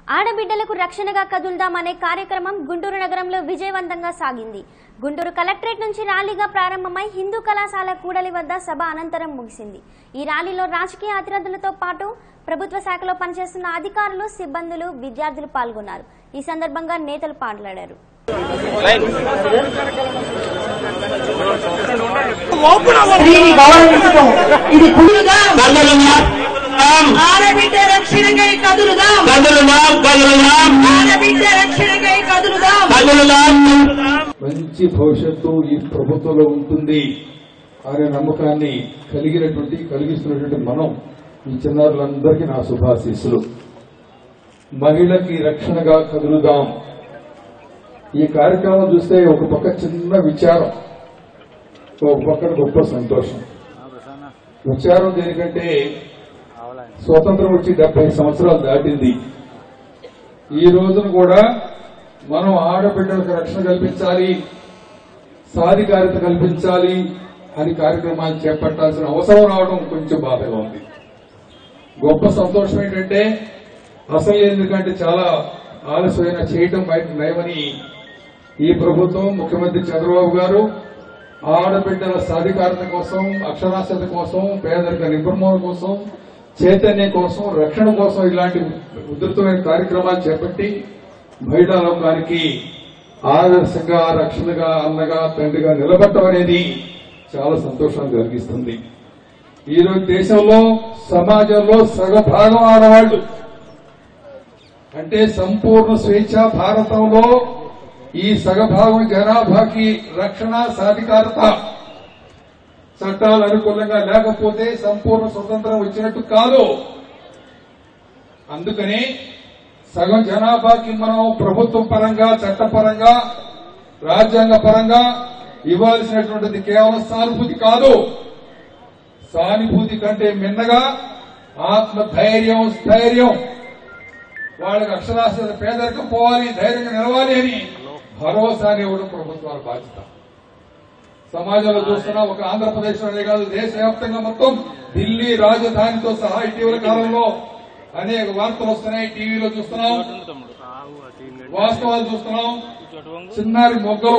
ఆడబిడ్డలకు రక్షణగా కదులుదాం అనే కార్యక్రమం గుంటూరు నగరంలో విజయవంతంగా సాగింది గుంటూరు కలెక్టరేట్ నుంచి ర్యాలీగా ప్రారంభమై హిందూ కళాశాల కూడలి వద్ద సభ అనంతరం ముగిసింది ఈ ర్యాలీలో రాజకీయ అతిరథులతో పాటు ప్రభుత్వ శాఖలో పనిచేస్తున్న అధికారులు సిబ్బందులు విద్యార్థులు పాల్గొన్నారు ఈ సందర్భంగా నేతలు మాట్లాడారు స్త్రీని గౌరవించడం ఇది కుదురుదాం కదులుదాం ఆడబిడ్డ రక్షణకై కదులుదాం కదులుదాం కదులుదాం ఆడబిడ్డ రక్షణకై కదులుదాం కదులుదాం మంచి భవిష్యత్తు ఈ ప్రభుత్వంలో ఉంటుంది అనే నమ్మకాన్ని కలిగినటువంటి కలిగిస్తున్నటువంటి మనం ఈ చిన్నారులందరికీ నా శుభాశీస్సులు మహిళకి రక్షణగా కదులుదాం ఈ కార్యక్రమం చూస్తే ఒక పక్క చిన్న విచారం ఒక పక్కన గొప్ప సంతోషం విచారం దేనికంటే స్వతంత్రం వచ్చి డెబ్బై సంవత్సరాలు దాటింది ఈ రోజున కూడా మనం ఆడబిడ్డలకు రక్షణ కల్పించాలి సాధికారిత కల్పించాలి అని కార్యక్రమాన్ని చేపట్టాల్సిన అవసరం రావడం కొంచెం బాధగా ఉంది గొప్ప సంతోషం ఏంటంటే అసలు ఎందుకంటే చాలా ఆలస్యమైన చేయటం బయట నయమని ఈ ప్రభుత్వం ముఖ్యమంత్రి చంద్రబాబు గారు ఆడబిడ్డల సాధికారత కోసం అక్షరాస్యత కోసం పేదరిక నిర్మూలన కోసం చైతన్యం కోసం రక్షణ కోసం ఇలాంటి ఉధృతమైన కార్యక్రమాలు చేపట్టి మహిళా లోకానికి ఆదర్శంగా రక్షణగా అన్నగా తండ్రిగా నిలబడటం అనేది చాలా సంతోషాన్ని కలిగిస్తుంది ఈ రోజు దేశంలో సమాజంలో సగభాగం ఆడవాళ్లు అంటే సంపూర్ణ స్వేచ్ఛ భారతంలో ఈ సగభాగం జనాభాకి రక్షణ సాధికారత చట్టాలు అనుకూలంగా లేకపోతే సంపూర్ణ స్వతంత్రం వచ్చినట్టు కాదు అందుకని సగం జనాభాకి మనం ప్రభుత్వం పరంగా చట్టపరంగా రాజ్యాంగ పరంగా ఇవ్వాల్సినటువంటిది కేవలం సానుభూతి కాదు సానుభూతి కంటే మిన్నగా ఆత్మ ధైర్యం స్థైర్యం వాళ్ళకి అక్షరాస్యత పేదరికం పోవాలి ధైర్యంగా నిలవాలి అని భరోసాని ఇవ్వడం ప్రభుత్వాల బాధ్యత సమాజంలో చూస్తున్నా ఒక ఆంధ్రప్రదేశ్ అనే కాదు దేశవ్యాప్తంగా మొత్తం ఢిల్లీ రాజధానితో సహా ఇటీవల కాలంలో అనేక వార్తలు వస్తున్నాయి టీవీలో చూస్తున్నాం వాస్తవాలు చూస్తున్నాం చిన్నారి మొగ్గలు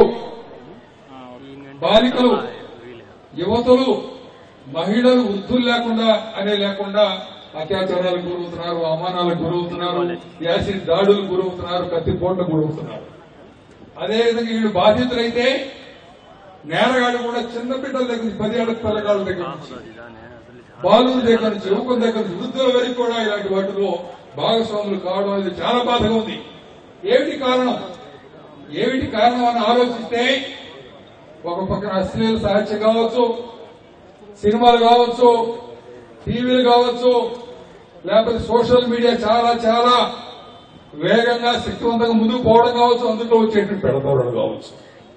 బాలికలు యువతులు మహిళలు వృద్ధులు లేకుండా అనే లేకుండా అత్యాచారాలకు గురవుతున్నారు అవమానాలకు గురవుతున్నారు యాసిడ్ దాడులకు గురవుతున్నారు కత్తిపోట్లకు గురవుతున్నారు అదేవిధంగా వీళ్ళు బాధితులైతే నేరగాడు కూడా చిన్న బిడ్డల దగ్గర నుంచి పది ఏళ్ళ పిల్లగాళ్ళ దగ్గర నుంచి బాలుల దగ్గర నుంచి యువకుల దగ్గర నుంచి వృద్ధుల వరకు కూడా ఇలాంటి వాటిలో భాగస్వాములు కావడం అనేది చాలా బాధగా ఉంది ఏమిటి కారణం ఏమిటి కారణం అని ఆలోచిస్తే ఒక పక్కన అశ్లీల సాహిత్యం కావచ్చు సినిమాలు కావచ్చు టీవీలు కావచ్చు లేకపోతే సోషల్ మీడియా చాలా చాలా వేగంగా శక్తివంతంగా ముందుకు పోవడం కావచ్చు అందులో వచ్చేటువంటి పెడతారు కావచ్చు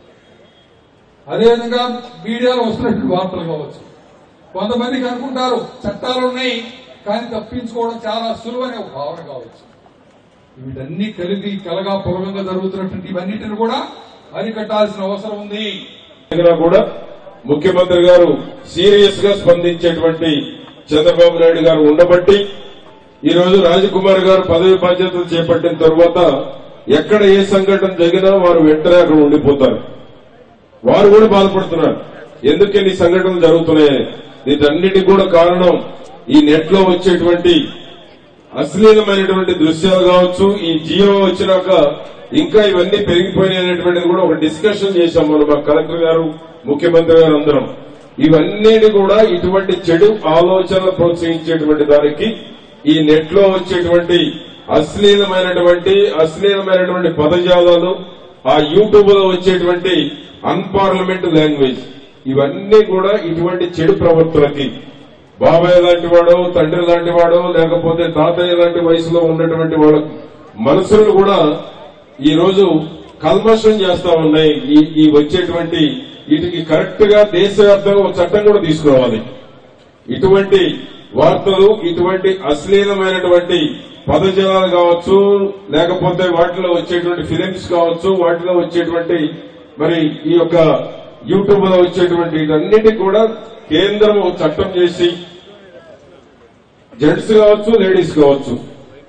అదేవిధంగా మీడియాలో వస్తున్నటువంటి వార్తలు కావచ్చు కొంతమందికి అనుకుంటారు చట్టాలు ఉన్నాయి కానీ తప్పించుకోవడం చాలా సులువనే ఒక భావన కావచ్చు వీటన్ని కలిగి కలగా పొలగంగా జరుగుతున్నటువంటి ఇవన్నిటిని కూడా అరికట్టాల్సిన అవసరం ఉంది అయినా కూడా ముఖ్యమంత్రి గారు సీరియస్ గా స్పందించేటువంటి చంద్రబాబు నాయుడు గారు ఉండబట్టి ఈ రోజు రాజకుమార్ గారు పదవి బాధ్యతలు చేపట్టిన తరువాత ఎక్కడ ఏ సంఘటన జరిగినా వారు వెంటనే అక్కడ ఉండిపోతారు వారు కూడా బాధపడుతున్నారు ఎందుకని ఈ సంఘటనలు జరుగుతున్నాయి వీటన్నిటికి కూడా కారణం ఈ నెట్ లో వచ్చేటువంటి అశ్లీలమైనటువంటి దృశ్యాలు కావచ్చు ఈ జియో వచ్చినాక ఇంకా ఇవన్నీ పెరిగిపోయినాయి అనేటువంటిది కూడా ఒక డిస్కషన్ చేశాం మనం మా కలెక్టర్ గారు ముఖ్యమంత్రి గారు అందరం ఇవన్నీ కూడా ఇటువంటి చెడు ఆలోచనలు ప్రోత్సహించేటువంటి దానికి ఈ నెట్ లో వచ్చేటువంటి అశ్లీలమైనటువంటి అశ్లీలమైనటువంటి పదజాలాలు ఆ యూట్యూబ్ లో వచ్చేటువంటి అన్పార్లమెంట్ లాంగ్వేజ్ ఇవన్నీ కూడా ఇటువంటి చెడు ప్రవర్తనకి బాబాయ్ లాంటి వాడో తండ్రి లాంటి వాడో లేకపోతే తాతయ్య లాంటి వయసులో ఉన్నటువంటి వాళ్ళ మనసులను కూడా ఈ రోజు కల్మషం చేస్తా ఉన్నాయి ఈ ఈ వచ్చేటువంటి వీటికి కరెక్ట్ గా దేశవ్యాప్తంగా ఒక చట్టం కూడా తీసుకురావాలి ఇటువంటి వార్తలు ఇటువంటి అశ్లీలమైనటువంటి పదజాలాలు కావచ్చు లేకపోతే వాటిలో వచ్చేటువంటి ఫిలిమ్స్ కావచ్చు వాటిలో వచ్చేటువంటి మరి ఈ యొక్క యూట్యూబ్ లో వచ్చేటువంటి వీటన్నిటికి కూడా కేంద్రం ఒక చట్టం చేసి జెంట్స్ కావచ్చు లేడీస్ కావచ్చు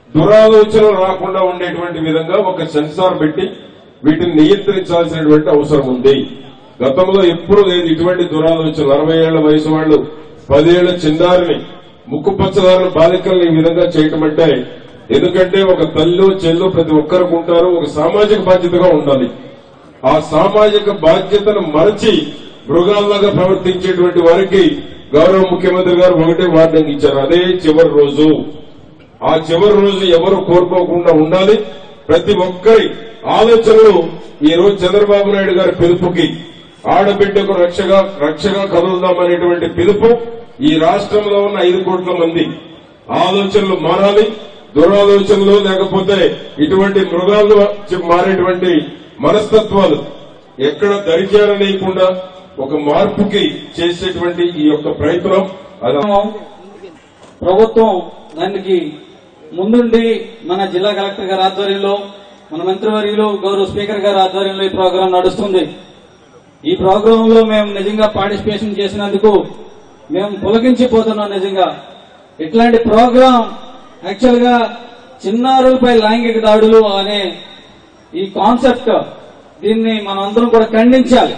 దురాలోచనలు రాకుండా ఉండేటువంటి విధంగా ఒక సెన్సార్ పెట్టి వీటిని నియంత్రించాల్సినటువంటి అవసరం ఉంది గతంలో ఎప్పుడు లేదు ఇటువంటి దురాలోచనలు అరవై ఏళ్ల వయసు వాళ్ళు పదేళ్ల చిన్నారిని ముక్కు పచ్చదారుల బాలికల్ని ఈ విధంగా చేయటం అంటే ఎందుకంటే ఒక తల్లు చెల్లు ప్రతి ఒక్కరికి ఉంటారు ఒక సామాజిక బాధ్యతగా ఉండాలి ఆ సామాజిక బాధ్యతను మరచి మృగాల్లాగా ప్రవర్తించేటువంటి వారికి గౌరవ ముఖ్యమంత్రి గారు ఒకటే వార్నింగ్ ఇచ్చారు అదే చివరి రోజు ఆ చివరి రోజు ఎవరు కోరుకోకుండా ఉండాలి ప్రతి ఒక్కరి ఆలోచనలు ఈ రోజు చంద్రబాబు నాయుడు గారి పిలుపుకి ఆడబిడ్డకు రక్షగా రక్షగా కదులుదామనేటువంటి పిలుపు ఈ రాష్ట్రంలో ఉన్న ఐదు కోట్ల మంది ఆలోచనలు మారాలి దురాలోచనలు లేకపోతే ఇటువంటి మృగాలు మారేటువంటి మనస్తత్వాలు ఎక్కడ దరిచేరనీయకుండా ఒక మార్పుకి చేసేటువంటి ఈ యొక్క ప్రయత్నం అది ప్రభుత్వం దానికి ముందుండి మన జిల్లా కలెక్టర్ గారి ఆధ్వర్యంలో మన మంత్రివర్యులు గౌరవ స్పీకర్ గారి ఆధ్వర్యంలో ఈ ప్రోగ్రాం నడుస్తుంది ఈ ప్రోగ్రాం లో మేము నిజంగా పార్టిసిపేషన్ చేసినందుకు మేము పులకించిపోతున్నాం నిజంగా ఇట్లాంటి ప్రోగ్రాం యాక్చువల్ గా చిన్నారులపై లైంగిక దాడులు అనే ఈ కాన్సెప్ట్ దీన్ని మనం అందరం కూడా ఖండించాలి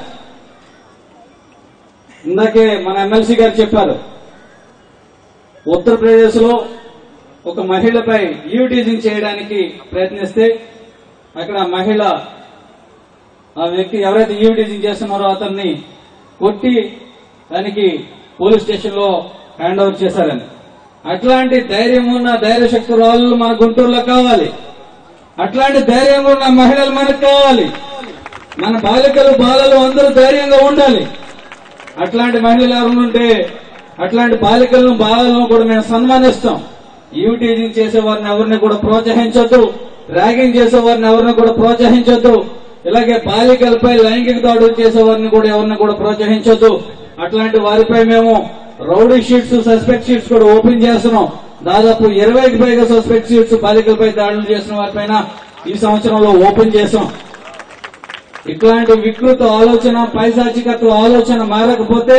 ఇందాకే మన ఎమ్మెల్సీ గారు చెప్పారు ఉత్తరప్రదేశ్ లో ఒక మహిళపై యూటీజింగ్ చేయడానికి ప్రయత్నిస్తే అక్కడ ఆ మహిళ ఆ వ్యక్తి ఎవరైతే యూటీజింగ్ చేస్తున్నారో అతన్ని కొట్టి దానికి పోలీస్ స్టేషన్ లో హ్యాండ్ ఓవర్ చేశారని అట్లాంటి ధైర్యం ఉన్న ధైర్య శక్తి వాళ్ళు మన గుంటూరులో కావాలి అట్లాంటి ధైర్యం ఉన్న మహిళలు మనకు కావాలి మన బాలికలు బాలలు అందరూ ధైర్యంగా ఉండాలి అట్లాంటి మహిళలు ఎవరు ఉంటే అట్లాంటి బాలికలను బాలలను కూడా మేము సన్మానిస్తాం యూటీజింగ్ చేసే వారిని ఎవరిని కూడా ప్రోత్సహించొద్దు ర్యాగింగ్ చేసే వారిని ఎవరిని కూడా ప్రోత్సహించొద్దు ఇలాగే బాలికలపై లైంగిక దాడులు చేసే వారిని కూడా ఎవరిని కూడా ప్రోత్సహించొద్దు అట్లాంటి వారిపై మేము రౌడీ షీట్స్ సస్పెక్ట్ షీట్స్ కూడా ఓపెన్ చేస్తున్నాం దాదాపు ఇరవైకి పైగా సస్పెక్ట్ షీట్స్ బాలికలపై దాడులు చేసిన వారిపైన ఈ సంవత్సరంలో ఓపెన్ చేసాం ఇట్లాంటి వికృత ఆలోచన పైశాచికత్వ ఆలోచన మారకపోతే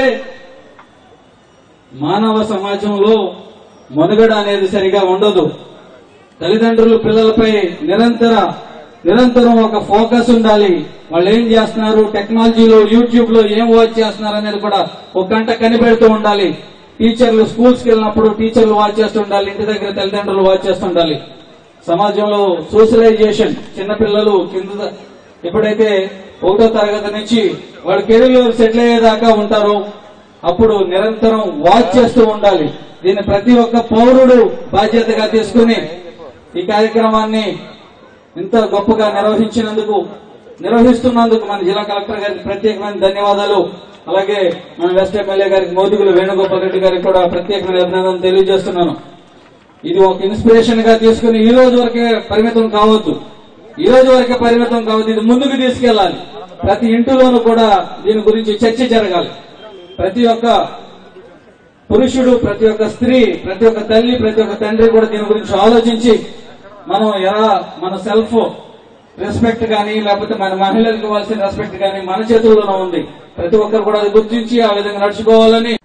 మానవ సమాజంలో మనుగడ అనేది సరిగా ఉండదు తల్లిదండ్రులు పిల్లలపై నిరంతర నిరంతరం ఒక ఫోకస్ ఉండాలి వాళ్ళు ఏం చేస్తున్నారు టెక్నాలజీలో యూట్యూబ్ లో ఏం వాచ్ చేస్తున్నారు అనేది కూడా ఒక గంట కనిపెడుతూ ఉండాలి టీచర్లు స్కూల్స్ కి వెళ్ళినప్పుడు టీచర్లు వాచ్ చేస్తూ ఉండాలి ఇంటి దగ్గర తల్లిదండ్రులు వాచ్ చేస్తూ ఉండాలి సమాజంలో సోషలైజేషన్ చిన్నపిల్లలు కింద ఎప్పుడైతే ఒకటో తరగతి నుంచి వాళ్ళ కెరీర్ సెటిల్ అయ్యేదాకా ఉంటారో అప్పుడు నిరంతరం వాచ్ చేస్తూ ఉండాలి దీన్ని ప్రతి ఒక్క పౌరుడు బాధ్యతగా తీసుకుని ఈ కార్యక్రమాన్ని ఇంత గొప్పగా నిర్వహించినందుకు నిర్వహిస్తున్నందుకు మన జిల్లా కలెక్టర్ గారికి ప్రత్యేకమైన ధన్యవాదాలు అలాగే మన వెస్ట్ ఎమ్మెల్యే గారికి మోదుగులు వేణుగోపాల్ రెడ్డి గారికి కూడా ప్రత్యేకమైన అభినందనలు తెలియజేస్తున్నాను ఇది ఒక ఇన్స్పిరేషన్ గా తీసుకుని ఈ రోజు వరకే పరిమితం కావద్దు ఈ రోజు వరకే పరిమితం కావద్దు ఇది ముందుకు తీసుకెళ్లాలి ప్రతి ఇంటిలోనూ కూడా దీని గురించి చర్చ జరగాలి ప్రతి ఒక్క పురుషుడు ప్రతి ఒక్క స్త్రీ ప్రతి ఒక్క తల్లి ప్రతి ఒక్క తండ్రి కూడా దీని గురించి ఆలోచించి మనం ఎలా మన సెల్ఫ్ రెస్పెక్ట్ కానీ లేకపోతే మన మహిళలకు ఇవ్వాల్సిన రెస్పెక్ట్ కానీ మన చేతుల్లోనే ఉంది ప్రతి ఒక్కరు కూడా అది గుర్తించి ఆ విధంగా నడుచుకోవాలని